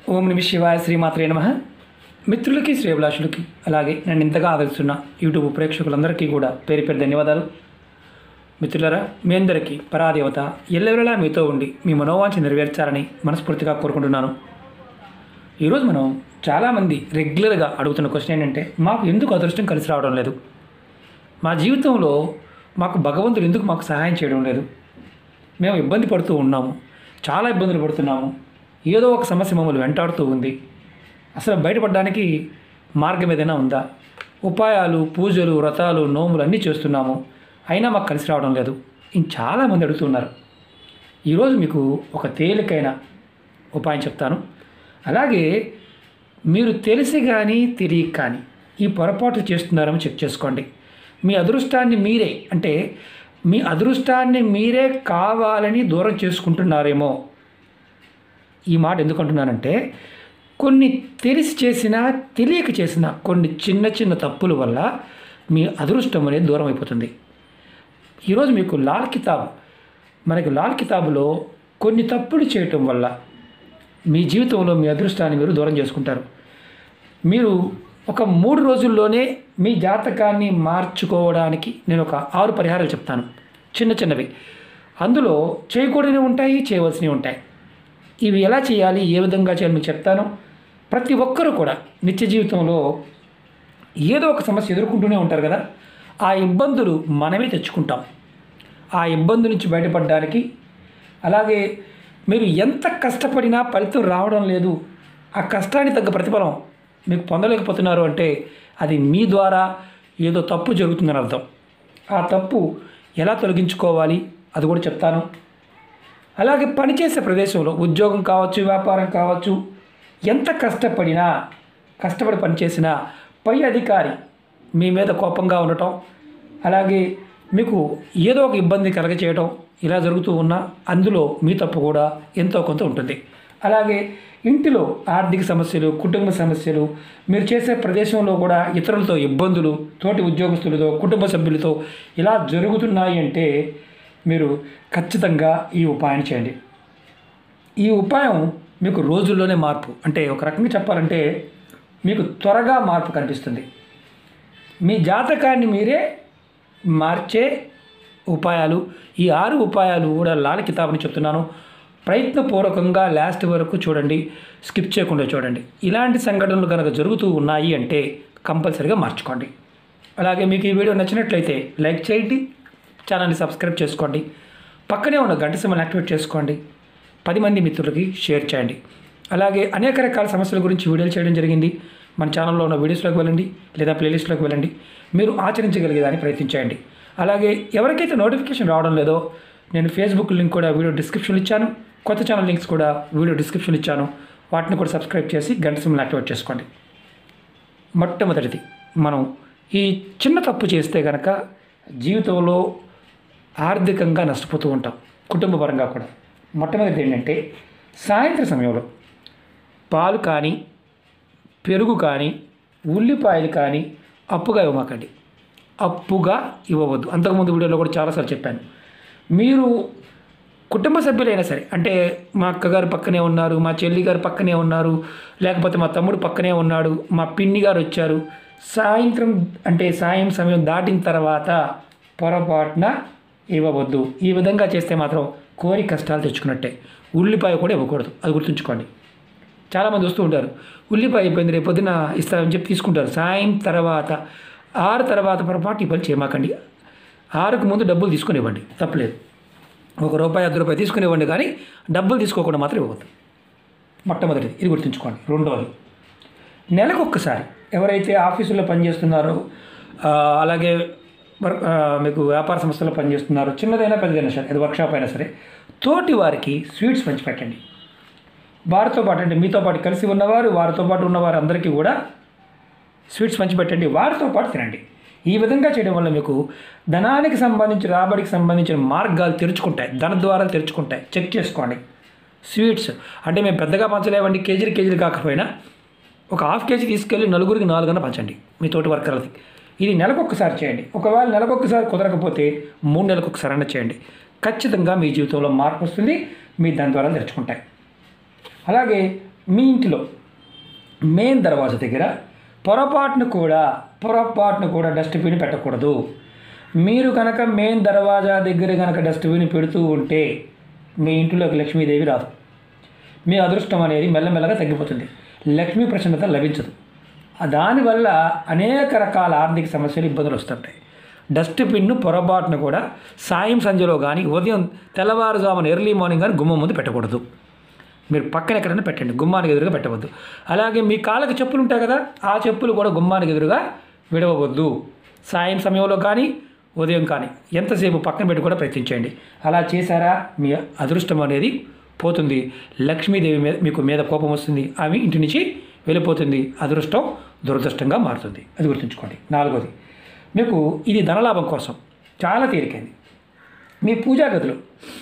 ఓం నమ శివాయ శ్రీమాత్రే నమ మిత్రులకి శ్రేభిలాషులకి అలాగే నన్ను ఇంతగా ఆదరిస్తున్న యూట్యూబ్ ప్రేక్షకులందరికీ కూడా పేరు పేరు ధన్యవాదాలు మిత్రులరా మీ అందరికీ పరాదేవత ఎల్లవెల్లలా మీతో ఉండి మీ మనోవాంఛ నెరవేర్చాలని మనస్ఫూర్తిగా కోరుకుంటున్నాను ఈరోజు మనం చాలామంది రెగ్యులర్గా అడుగుతున్న క్వశ్చన్ ఏంటంటే మాకు ఎందుకు అదృష్టం కలిసి రావడం లేదు మా జీవితంలో మాకు భగవంతుడు ఎందుకు మాకు సహాయం చేయడం లేదు మేము ఇబ్బంది పడుతూ ఉన్నాము చాలా ఇబ్బందులు పడుతున్నాము ఏదో ఒక సమస్య మమ్మల్ని వెంటాడుతూ ఉంది అసలు బయటపడడానికి మార్గం ఏదైనా ఉందా ఉపాయాలు పూజలు వ్రతాలు నోములు అన్నీ చేస్తున్నాము అయినా మాకు కలిసి రావడం లేదు ఇంక చాలామంది అడుగుతున్నారు ఈరోజు మీకు ఒక తేలికైన ఉపాయం చెప్తాను అలాగే మీరు తెలిసి కానీ తెలియక కానీ ఈ పొరపాటు చేస్తున్నారేమో చెక్ చేసుకోండి మీ అదృష్టాన్ని మీరే అంటే మీ అదృష్టాన్ని మీరే కావాలని దూరం చేసుకుంటున్నారేమో ఈ మాట ఎందుకు అంటున్నానంటే కొన్ని తెలిసి చేసిన తెలియక చేసిన కొన్ని చిన్న చిన్న తప్పుల వల్ల మీ అదృష్టం అనేది దూరం అయిపోతుంది ఈరోజు మీకు లాల్ కితాబ్ మనకి లాల్ కితాబులో కొన్ని తప్పులు చేయటం వల్ల మీ జీవితంలో మీ అదృష్టాన్ని మీరు దూరం చేసుకుంటారు మీరు ఒక మూడు రోజుల్లోనే మీ జాతకాన్ని మార్చుకోవడానికి నేను ఒక ఆరు పరిహారాలు చెప్తాను చిన్న చిన్నవి అందులో చేయకూడనివి ఉంటాయి చేయవలసినవి ఉంటాయి ఇవి ఎలా చేయాలి ఏ విధంగా చేయాలి మీకు చెప్తాను ప్రతి ఒక్కరూ కూడా నిత్య జీవితంలో ఏదో ఒక సమస్య ఎదుర్కొంటూనే ఉంటారు కదా ఆ ఇబ్బందులు మనమే తెచ్చుకుంటాం ఆ ఇబ్బంది నుంచి బయటపడడానికి అలాగే మీరు ఎంత కష్టపడినా ఫలితం రావడం లేదు ఆ కష్టానికి తగ్గ ప్రతిఫలం మీకు పొందలేకపోతున్నారు అంటే అది మీ ద్వారా ఏదో తప్పు జరుగుతుందని అర్థం ఆ తప్పు ఎలా తొలగించుకోవాలి అది కూడా చెప్తాను అలాగే పనిచేసే ప్రదేశంలో ఉద్యోగం కావచ్చు వ్యాపారం కావచ్చు ఎంత కష్టపడినా కష్టపడి పనిచేసినా పై అధికారి మీ మీద కోపంగా ఉండటం అలాగే మీకు ఏదో ఒక ఇబ్బంది కలగచేయటం ఇలా జరుగుతూ ఉన్నా అందులో మీ తప్పు కూడా ఎంతో కొంత ఉంటుంది అలాగే ఇంటిలో ఆర్థిక సమస్యలు కుటుంబ సమస్యలు మీరు చేసే ప్రదేశంలో కూడా ఇతరులతో ఇబ్బందులు తోటి ఉద్యోగస్తులతో కుటుంబ సభ్యులతో ఇలా జరుగుతున్నాయి అంటే మీరు ఖచ్చితంగా ఈ ఉపాయం చేయండి ఈ ఉపాయం మీకు రోజుల్లోనే మార్పు అంటే ఒక రకంగా చెప్పాలంటే మీకు త్వరగా మార్పు కనిపిస్తుంది మీ జాతకాన్ని మీరే మార్చే ఉపాయాలు ఈ ఆరు ఉపాయాలు కూడా లాల్ కితాబుని చెప్తున్నాను ప్రయత్నపూర్వకంగా లాస్ట్ వరకు చూడండి స్కిప్ చేయకుండా చూడండి ఇలాంటి సంఘటనలు కనుక జరుగుతూ ఉన్నాయి అంటే కంపల్సరీగా మార్చుకోండి అలాగే మీకు ఈ వీడియో నచ్చినట్లయితే లైక్ చేయండి ఛానల్ని సబ్స్క్రైబ్ చేసుకోండి పక్కనే ఉన్న గంట సింబల్ యాక్టివేట్ చేసుకోండి పది మంది మిత్రులకి షేర్ చేయండి అలాగే అనేక రకాల సమస్యల గురించి వీడియోలు చేయడం జరిగింది మన ఛానల్లో ఉన్న వీడియోస్లోకి వెళ్ళండి లేదా ప్లేలిస్ట్లోకి వెళ్ళండి మీరు ఆచరించగలిగేదాన్ని ప్రయత్నించండి అలాగే ఎవరికైతే నోటిఫికేషన్ రావడం లేదో నేను ఫేస్బుక్ లింక్ కూడా వీడియో డిస్క్రిప్షన్లో ఇచ్చాను కొత్త ఛానల్ లింక్స్ కూడా వీడియో డిస్క్రిప్షన్లో ఇచ్చాను వాటిని కూడా సబ్స్క్రైబ్ చేసి గంట సింబల్ యాక్టివేట్ చేసుకోండి మొట్టమొదటిది మనం ఈ చిన్న తప్పు చేస్తే కనుక జీవితంలో ఆర్థికంగా నష్టపోతూ ఉంటాం కుటుంబ పరంగా కూడా మొట్టమొదటిది ఏంటంటే సాయంత్రం సమయంలో పాలు కానీ పెరుగు కానీ ఉల్లిపాయలు కానీ అప్పుగా ఇవ్వమాకండి అప్పుగా ఇవ్వవద్దు అంతకుముందు వీడియోలో కూడా చాలాసార్లు చెప్పాను మీరు కుటుంబ సభ్యులైనా సరే అంటే మా అక్కగారు పక్కనే ఉన్నారు మా చెల్లి గారు పక్కనే ఉన్నారు లేకపోతే మా తమ్ముడు పక్కనే ఉన్నాడు మా పిన్ని గారు వచ్చారు సాయంత్రం అంటే సాయం సమయం దాటిన తర్వాత పొరపాటున ఇవ్వవద్దు ఈ విధంగా చేస్తే మాత్రం కోరి కష్టాలు తెచ్చుకున్నట్టే ఉల్లిపాయ కూడా ఇవ్వకూడదు అది గుర్తుంచుకోండి చాలామంది వస్తూ ఉంటారు ఉల్లిపాయ అయిపోయింది రేపు పొద్దున ఇస్తామని చెప్పి తీసుకుంటారు సాయం తర్వాత ఆరు తర్వాత పొరపాటు ఈ పని చేయమాకండి ఆరుకు ముందు డబ్బులు తీసుకొని ఇవ్వండి తప్పలేదు ఒక రూపాయి అర్ధ రూపాయి తీసుకుని ఇవ్వండి కానీ డబ్బులు తీసుకోకుండా మాత్రం ఇవ్వద్దు మొట్టమొదటిది ఇది గుర్తుంచుకోండి రెండవది నెలకు ఒక్కసారి ఎవరైతే ఆఫీసుల్లో పనిచేస్తున్నారో ఆ, అలాగే వర్క్ ఆ, మీకు వ్యాపార సంస్థలో పనిచేస్తున్నారో చిన్నదైనా పెద్దదైనా సరే అది వర్క్షాప్ అయినా సరే తోటి వారికి స్వీట్స్ పంచిపెట్టండి వారితో పాటు అంటే మీతో పాటు కలిసి ఉన్నవారు వారితో పాటు ఉన్నవారు అందరికీ కూడా స్వీట్స్ పంచిపెట్టండి వారితో పాటు తినండి ఈ విధంగా చేయడం వల్ల మీకు ధనానికి సంబంధించి రాబడికి సంబంధించిన మార్గాలు తెరుచుకుంటాయి ధన ద్వారాలు తెరుచుకుంటాయి చెక్ చేసుకోండి స్వీట్స్ అంటే మేము పెద్దగా పంచలేవండి కేజీలు కేజీలు కాకపోయినా ఒక హాఫ్ కేజీ తీసుకెళ్ళి నలుగురికి నాలుగన్నా పంచండి మీ తోటి వర్కర్లకి ఇది నెలకు ఒక్కసారి చేయండి ఒకవేళ నెలకు ఒక్కసారి కుదరకపోతే మూడు నెలలకు ఒకసారి అన్న చేయండి ఖచ్చితంగా మీ జీవితంలో మార్పు వస్తుంది మీ దాని ద్వారా తెరుచుకుంటాయి అలాగే మీ ఇంటిలో మెయిన్ దర్వాజా దగ్గర పొరపాటును కూడా పొరపాటును కూడా డస్ట్బిన్ పెట్టకూడదు మీరు కనుక మెయిన్ దర్వాజా దగ్గర కనుక డస్ట్బిన్ పెడుతూ ఉంటే మీ ఇంటిలోకి లక్ష్మీదేవి రాదు మీ అదృష్టం అనేది మెల్లమెల్లగా తగ్గిపోతుంది లక్ష్మీ ప్రసన్నత లభించదు ఆ దానివల్ల అనేక రకాల ఆర్థిక సమస్యలు ఇబ్బందులు వస్తుంటాయి డస్ట్బిన్ను పొరపాటును కూడా సాయం సంధ్యలో కానీ ఉదయం తెల్లవారుజామున ఎర్లీ మార్నింగ్ కానీ గుమ్మం ముందు పెట్టకూడదు మీరు పక్కన ఎక్కడైనా పెట్టండి గుమ్మానికి ఎదురుగా పెట్టవద్దు అలాగే మీ కాళ్ళకి చెప్పులు ఉంటాయి కదా ఆ చెప్పులు కూడా గుమ్మానికి ఎదురుగా విడవవద్దు సాయం సమయంలో కానీ ఉదయం కానీ ఎంతసేపు పక్కన పెట్టి కూడా ప్రయత్నించండి అలా చేశారా మీ అదృష్టం అనేది పోతుంది లక్ష్మీదేవి మీద మీకు మీద కోపం వస్తుంది ఆమె ఇంటి నుంచి వెళ్ళిపోతుంది అదృష్టం దురదృష్టంగా మారుతుంది అది గుర్తుంచుకోండి నాలుగోది మీకు ఇది ధనలాభం కోసం చాలా తేలికైంది మీ పూజా గదిలో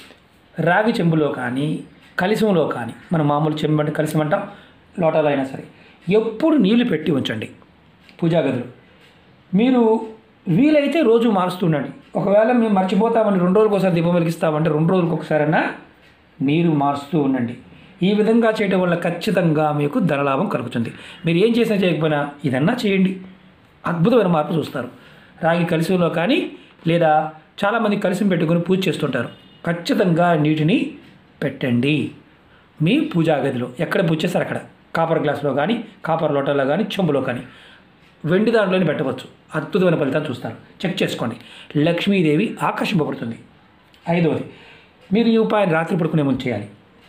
రాగి చెంబులో కానీ కలిసంలో కానీ మన మామూలు చెంబు అంటే కలిసం అంటాం లోటాలో అయినా సరే ఎప్పుడు నీళ్లు పెట్టి ఉంచండి పూజా గదిలో మీరు వీలైతే రోజు మారుస్తుండండి ఒకవేళ మేము మర్చిపోతామని రెండు రోజులకు ఒకసారి దీపం వెలిగిస్తామంటే రెండు రోజులకు ఒకసారైనా నీరు మారుస్తూ ఉండండి ఈ విధంగా చేయడం వల్ల ఖచ్చితంగా మీకు ధనలాభం కలుగుతుంది మీరు ఏం చేసినా చేయకపోయినా ఇదన్నా చేయండి అద్భుతమైన మార్పు చూస్తారు రాగి కలిసిలో కానీ లేదా చాలామంది కలిసి పెట్టుకొని పూజ చేస్తుంటారు ఖచ్చితంగా నీటిని పెట్టండి మీ పూజా గదిలో ఎక్కడ పూజ చేస్తారు అక్కడ కాపర్ గ్లాసులో కానీ కాపర్ లోటాలో కానీ చెంబులో కానీ వెండి దాంట్లోనే పెట్టవచ్చు అద్భుతమైన ఫలితాలు చూస్తారు చెక్ చేసుకోండి లక్ష్మీదేవి ఆకర్షింపబడుతుంది ఐదవది మీరు ఈ ఉపాయం రాత్రి పడుకునే ముందు చేయాలి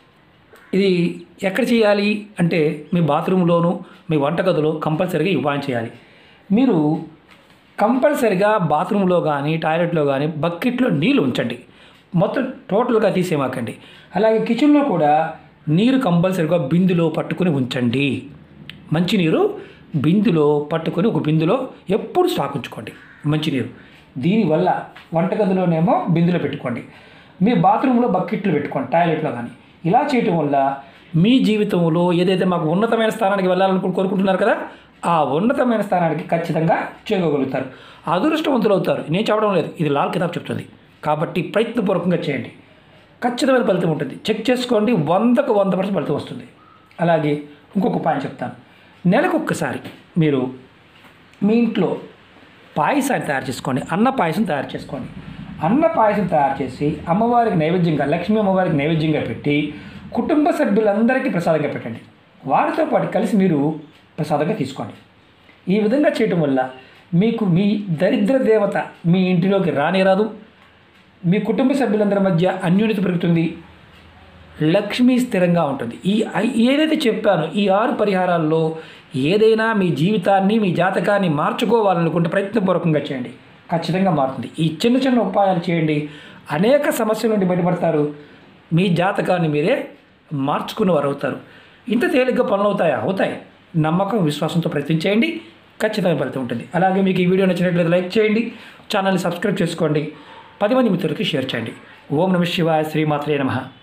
ఇది ఎక్కడ చేయాలి అంటే మీ బాత్రూంలోను మీ వంటగదిలో కంపల్సరీగా ఈ ఉపాయం చేయాలి మీరు కంపల్సరిగా బాత్రూంలో కానీ టాయిలెట్లో కానీ బకెట్లో నీళ్ళు ఉంచండి మొత్తం టోటల్గా తీసేమాకండి అలాగే కిచెన్లో కూడా నీరు కంపల్సరిగా బిందులో పట్టుకుని ఉంచండి మంచినీరు బిందులో పట్టుకొని ఒక బిందులో ఎప్పుడు స్టాక్ ఉంచుకోండి మంచినీరు దీనివల్ల వంటగదిలోనేమో బిందులో పెట్టుకోండి మీ బాత్రూంలో బకెట్లు పెట్టుకోండి టాయిలెట్లో కానీ ఇలా చేయటం వల్ల మీ జీవితంలో ఏదైతే మాకు ఉన్నతమైన స్థానానికి వెళ్ళాలని కోరుకుంటున్నారు కదా ఆ ఉన్నతమైన స్థానానికి ఖచ్చితంగా చేరుకోగలుగుతారు అదృష్టవంతులు అవుతారు నేను చెప్పడం లేదు ఇది లాల్ కితాబ్ చెప్తుంది కాబట్టి ప్రయత్నపూర్వకంగా చేయండి ఖచ్చితమైన ఫలితం ఉంటుంది చెక్ చేసుకోండి వందకు వంద పర్సెంట్ ఫలితం వస్తుంది అలాగే ఇంకొక ఉపాయం చెప్తాను నెలకు ఒక్కసారి మీరు మీ ఇంట్లో పాయసాన్ని తయారు చేసుకోండి అన్న పాయసం తయారు చేసుకోండి అన్న పాయసం తయారు చేసి అమ్మవారికి నైవేద్యంగా లక్ష్మీ అమ్మవారికి నైవేద్యంగా పెట్టి కుటుంబ సభ్యులందరికీ ప్రసాదంగా పెట్టండి వారితో పాటు కలిసి మీరు ప్రసాదంగా తీసుకోండి ఈ విధంగా చేయటం వల్ల మీకు మీ దరిద్ర దేవత మీ ఇంటిలోకి రానే రాదు మీ కుటుంబ సభ్యులందరి మధ్య అన్యోన్యత పెరుగుతుంది లక్ష్మి స్థిరంగా ఉంటుంది ఈ ఐ- ఏదైతే చెప్పానో ఈ ఆరు పరిహారాల్లో ఏదైనా మీ జీవితాన్ని మీ జాతకాన్ని మార్చుకోవాలనుకుంటే ప్రయత్నపూర్వకంగా చేయండి ఖచ్చితంగా మారుతుంది ఈ చిన్న చిన్న ఉపాయాలు చేయండి అనేక సమస్యల నుండి బయటపడతారు మీ జాతకాన్ని మీరే మార్చుకున్న వారు అవుతారు ఇంత తేలిగ్గా పనులు అవుతాయా అవుతాయి నమ్మకం విశ్వాసంతో ప్రయత్నం చేయండి ఖచ్చితంగా ఫలితం ఉంటుంది అలాగే మీకు ఈ వీడియో నచ్చినట్లయితే లైక్ చేయండి ఛానల్ని సబ్స్క్రైబ్ చేసుకోండి పది మంది మిత్రులకి షేర్ చేయండి ఓం నమ శివాయ శ్రీమాత్రే నమః